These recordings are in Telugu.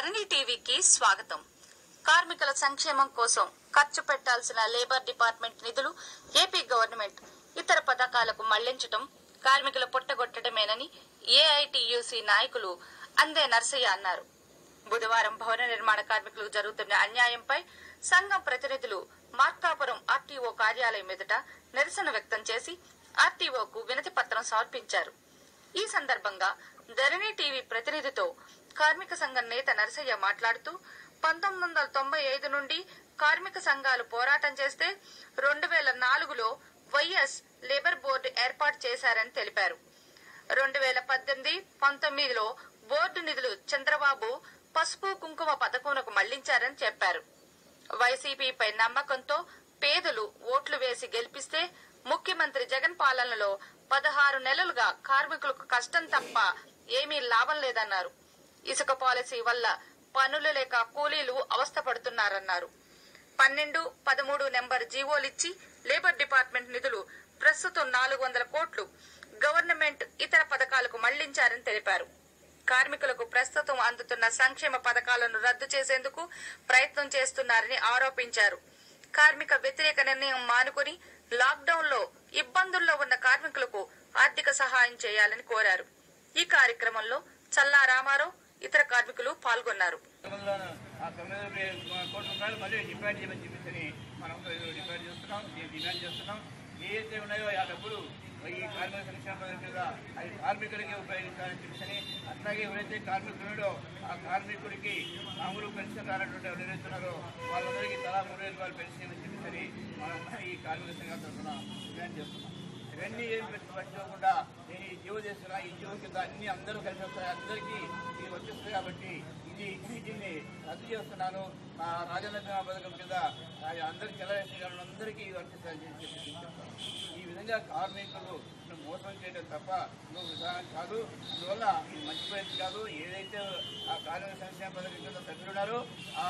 ధరణి టీవీకి స్వాగతం కార్మికుల సంక్షేమం కోసం ఖర్చు పెట్టాల్సిన లేబర్ డిపార్ట్మెంట్ నిధులు ఏపీ గవర్నమెంట్ ఇతర పథకాలకు మళ్లించటం కార్మికుల పుట్టగొట్టడమేనని ఏఐటియుసి నాయకులు అందే నర్సయ్య అన్నారు బుధవారం భవన నిర్మాణ కార్మికులకు జరుగుతున్న అన్యాయంపై సంఘం ప్రతినిధులు మార్కాపురం ఆర్టీఓ కార్యాలయం ఎదుట నిరసన వ్యక్తం చేసి ఆర్టీఓకు వినతి పత్రం సమర్పించారు ఈ సందర్భంగా ధరణి టీవీ ప్రతినిధితో కార్మిక సంఘం నేత నరసయ్య మాట్లాడుతూ పంతొమ్మిది వందల తొంభై ఐదు నుండి కార్మిక సంఘాలు పోరాటం చేస్తే రెండు వేల నాలుగులో వైఎస్ లేబర్ బోర్డు ఏర్పాటు చేశారని తెలిపారు రెండు వేల పద్దెనిమిది పంతొమ్మిదిలో బోర్డు నిధులు చంద్రబాబు పసుపు కుంకుమ పథకంకు మళ్లించారని చెప్పారు వైసీపీపై నమ్మకంతో పేదలు ఓట్లు వేసి గెలిపిస్తే ముఖ్యమంత్రి జగన్ పాలనలో పదహారు నెలలుగా కార్మికులకు కష్టం తప్ప ఏమీ లాభం లేదన్నారు ఇసుక పాలసీ వల్ల పనులు లేక కూలీలు అవస్థపడుతున్నారన్నారు పన్నెండు పదమూడు నెంబర్ జీవోలిచ్చి లేబర్ డిపార్ట్మెంట్ నిధులు ప్రస్తుతం నాలుగు వందల కోట్లు గవర్నమెంట్ ఇతర పథకాలకు మళ్లించారని తెలిపారు కార్మికులకు ప్రస్తుతం అందుతున్న సంక్షేమ పథకాలను రద్దు చేసేందుకు ప్రయత్నం చేస్తున్నారని ఆరోపించారు కార్మిక వ్యతిరేక నిర్ణయం మానుకుని లాక్డౌన్ లో ఇబ్బందుల్లో ఉన్న కార్మికులకు ఆర్థిక సహాయం చేయాలని కోరారు ఈ కార్యక్రమంలో చల్లా రామారావు ఇతర కార్మికులు పాల్గొన్నారు గతంలోనూ ఆ తొమ్మిది వే- కోట్ల రూపాయలు మళ్ళీ డిపాజిట్ చేయమని చెప్పేసి మనం డిపాజిట్ చేస్తున్నాం దీ- డిమాండ్ చేస్తున్నాం ఏదైతే ఉన్నాయో ఆ డబ్బులు ఈ కార్మిక సంక్షేమ పథకం కింద అది కార్మికుడికి ఉపయోగించాలని చెప్పేసి అట్లాగే ఎవరైతే కార్మికుడు ఉన్నాడో ఆ కార్మికుడికి మామూలు పెన్షన్ రానటువంటి ఎవరు ఎవరైతున్నారో వాళ్ళందరికీ తలా మూడు వేల రూపాయలు పెన్షన్ అని చెప్పేసి మనం ఈ కార్మిక సంఘం తరఫున డిమాండ్ చేస్తున్నాం ఇవన్నీ ఏం పెట్టి పట్టుకోకుండా నేను ఈ జీవో చేస్తున్నా ఈ జీవో కింద అన్ని అందరూ కలిసి వస్తాయి అందరికీ ఇది వచ్చేస్తుంది కాబట్టి ఇది దీన్ని రద్దు చేస్తున్నాను మా రాజన్న బీమా పథకం కింద ఆ అందరి చెల్లవేసిన అందరికీ ఇది వర్తిస్తుందని చెప్పి చెప్తాను ఈ విధంగా కార్మికులు మోసం చేయడం తప్ప నువ్వు విధానం కాదు అందువల్ల ఇది మంచి ప్రయత్నం కాదు ఏదైతే ఆ కార్మిక సంక్షేమ పథకం కింద సభ్యులు ఉన్నారో ఆ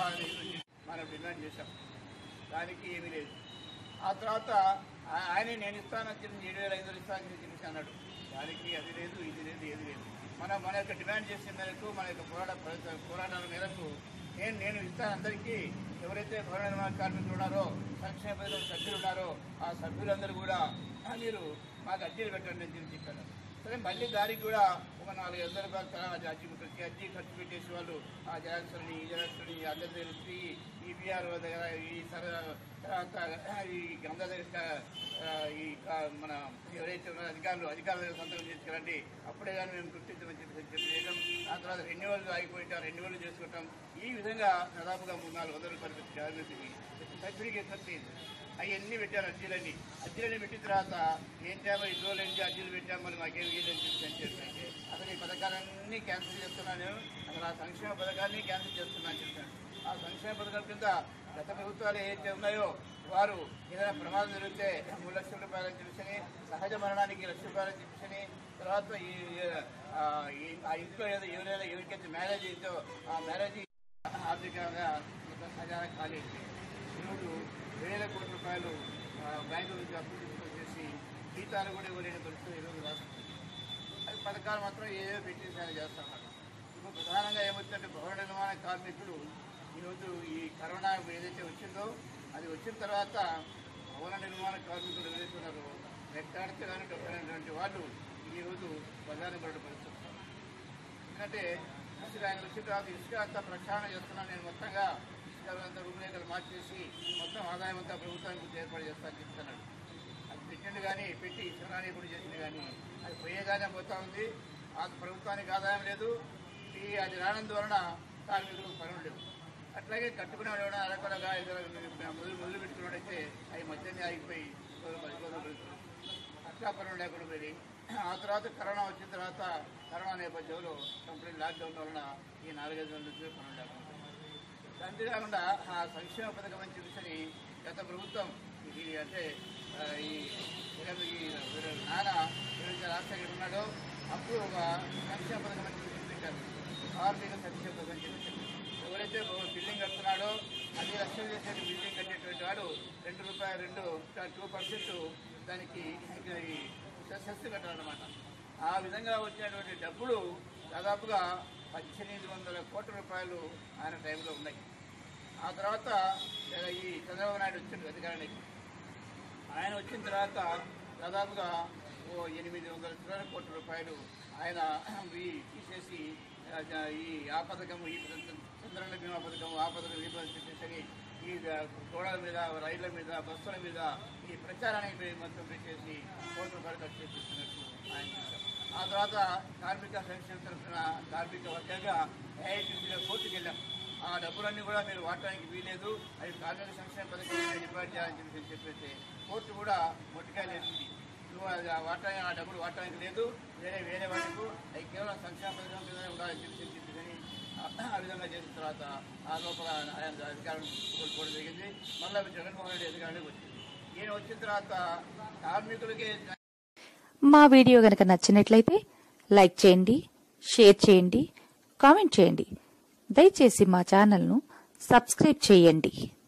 మనం డిమాండ్ చేశాం దానికి ఏమీ లేదు ఆ తర్వాత ఆ- ఆయనే నేను ఇస్తానని చెప్పి ఏడు వేల ఐదు వందలు ఇస్తానని చెప్పేసి అన్నాడు దానికి అది లేదు ఇది లేదు ఏది లేదు మనం మన యొక్క డిమాండ్ చేసే మేరకు మన యొక్క పోరాట ప్రయత్న- పోరాటాల మేరకు నేను నేను ఇస్తాను అందరికీ ఎవరైతే భవన నిర్మాణ కార్మికులు ఉన్నారో సంక్షేమ పథకం సభ్యులు ఉన్నారో ఆ సభ్యులందరూ కూడా "ఆ, మీరు మాకు అర్జీలు పెట్టండి అని చెప్పి చెప్పాను సరే మళ్ళీ దానికి కూడా ఒక నాలుగు వందల రూపాయలు తలా అది అర్జీ ప్రతి అర్జీ ఖర్చు పెట్టేసి వాళ్ళు ఆ జరాక్సులని ఈ జరాక్సులని అందరి దగ్గర నుంచి ఈ బీఆర్ దగ్గర ఈ సర తర్వాత ఈ అందరి దగ్గర ఆ, ఈ కా- మన ఎవరైతే ఉన్నారో అధికారులు అధికారుల దగ్గర సంతకం తీసుకురండి అప్పుడే కానీ మేము గుర్తించమని చెప్పి చెప్పి చేయడం ఆ తర్వాత రెన్యువల్ ఆగిపోయింటాం రెన్యువల్ చేసుకుంటాం ఈ విధంగా దాదాపుగా మూడు నాలుగు వందల రూపాయలు పెట్టి గవర్నమెంట్కి సర్టిఫికేట్ ఖర్చు అవన్నీ పెట్టారు అర్జీలన్నీ అర్జీలన్నీ పెట్టిన తర్వాత ఏంటేమో ఈ రోజులు ఏంటి అర్జీలు పెట్టాము మళ్ళీ మాకేం వీలని చెప్పి అని చెప్పి అసలు ఈ పథకాలన్నీ క్యాన్సిల్ చేస్తున్నాను నేను అసలు ఆ సంక్షేమ పథకాన్ని క్యాన్సిల్ చేస్తున్నాను చెప్పాను ఆ సంక్షేమ పథకం కింద గత ప్రభుత్వాలు ఏవైతే ఉన్నాయో వారు ఏదైనా ప్రమాదం జరిగితే మూడు లక్షల రూపాయలని చెప్పని సహజ మరణానికి లక్ష రూపాయలని చెప్పని తర్వాత ఈ ఆ, ఈ- ఆ ఇంట్లో ఏదో ఎవరైనా ఎవరికైతే మ్యారేజ్ అయిందో ఆ మ్యారేజ్ ఆర్థికంగా మొత్తం ఖజానా ఖాళీ అయిపోయింది ఈరోజు వేల కోట్ల రూపాయలు ఆ, బ్యాంకు నుంచి అప్పు తీసుకొచ్చేసి జీతాలు కూడా ఇవ్వలేని పరిస్థితి ఈరోజు రాష్ట్రం అది పథకాలు మాత్రం ఏదో పెట్టేసి చేస్తున్నారు ఇప్పుడు ప్రధానంగా ఏమవుతుందంటే భవన నిర్మాణ కార్మికులు ఈరోజు ఈ కరోనా ఏదైతే వచ్చిందో అది వచ్చిన తర్వాత భవన నిర్మాణ కార్మికులు ఏదైతే ఉన్నారో రెక్టాడితే కానీ డబ్బులైనటువంటి వాళ్ళు ఈరోజు ప్రధాన పడే పరిస్థితి వస్తుంది. ఎందుకంటే ఇసుక ఆయన వచ్చిన తర్వాత ఇసుక అంతా ప్రక్షాళన చేస్తున్నాను నేను మొత్తంగా ఇసుక అంతా రూపురేఖలు మార్చేసి మొత్తం ఆదాయం అంతా ప్రభుత్వానికి ఏర్పాటు చేస్తానని చెప్తున్నాడు అది పెట్టిండు కానీ పెట్టి ఇసుకరాని ఇప్పుడు చేసింది కానీ అది పోయేగానే పోతా ఉంది ఆ ప్రభుత్వానికి ఆదాయం లేదు ఈ అది రానందువలన కార్మికులకు పనులు లేవు అట్లాగే కట్టుకునేవాడు ఎవడో అరకొరగా ఏదో మొదలు మొదలు పెట్టుకున్నాడైతే అవి మధ్యనే ఆగిపోయి రోజు పది రోజులు పెడుతుంది అట్లా పనులు లేకుండా పోయి ఆ తర్వాత కరోనా వచ్చిన తర్వాత కరోనా నేపథ్యంలో కంప్లీట్ లాక్డౌన్ వలన ఈ నాలుగైదు నెలల నుంచి పనులు లేకుండా పోయింది. అంతేకాకుండా ఆ సంక్షేమ పథకం అని చెప్పేసి గత ప్రభుత్వం ఇది అంటే ఆ, ఈ జగన్ ఈ నాన్న ఎవరైతే రాజశేఖర్ ఉన్నాడో అప్పుడు ఒక సంక్షేమ పథకం అని చెప్పి పెట్టారు కార్మిక సంక్షేమ పథకం అని చెప్పి ఎవరైతే ఒక బిల్డింగ్ కడుతున్నాడో అది లక్షలు చేసే బిల్డింగ్ కట్టేటువంటి వాడు రెండు రూపాయలు రెండు టూ పర్సెంట్ దానికి ఈ సెస్ కట్టాలన్నమాట ఆ విధంగా వచ్చినటువంటి డబ్బులు దాదాపుగా పద్దెనిమిది వందల కోట్ల రూపాయలు ఆయన టైంలో ఉన్నాయి ఆ తర్వాత ఆ, ఈ చంద్రబాబు నాయుడు వచ్చిండు అధికారానికి ఆయన వచ్చిన తర్వాత దాదాపుగా ఓ ఎనిమిది వందల చిల్లర కోట్ల రూపాయలు ఆయన ఈ తీసేసి ఆ, జ- ఈ ఆ పథకం ఈ చంద్ర- చంద్రన్న బీమా పథకం ఆ పథకం ఈ పథకం తీసేసి ఈ గోడల మీద రైళ్ల మీద బస్సుల మీద ఈ ప్రచారానికి పోయి మొత్తం పెట్టేసి కోట్ల రూపాయలు ఖర్చు చేపిస్తున్నట్టు ఆయన చెప్పారు. ఆ తర్వాత కార్మిక సంక్షేమ తరఫున కార్మిక వర్గంగా ఏఐటీసీలో కోర్టుకు వెళ్ళాం ఆ డబ్బులన్నీ కూడా మీరు వాడటానికి వీలేదు అవి కార్మిక సంక్షేమ పథకం డిపాజిట్ చేయాలని చెప్పి చెప్పేసి కోర్టు కూడా మొట్టికాయలు వేసింది నువ్వు అది ఆ వాడటానికి ఆ డబ్బులు వాడటానికి లేదు వేరే వేరే వాటికు అవి కేవలం సంక్షేమ పథకం కింద ఉండాలని చెప్పి చెప్పి ఆ- ఆ విధంగా చేసిన తర్వాత ఆ లోపల ఆయన అధికారం కోల్పోవడం జరిగింది మళ్ళీ జగన్మోహన్ రెడ్డి అధికారంలోకి వచ్చింది ఈయన వచ్చిన తర్వాత కార్మికులకి మా వీడియో గనక నచ్చినట్లయితే లైక్ చేయండి షేర్ చేయండి కామెంట్ చేయండి దయచేసి మా ఛానల్ను సబ్స్క్రైబ్ చేయండి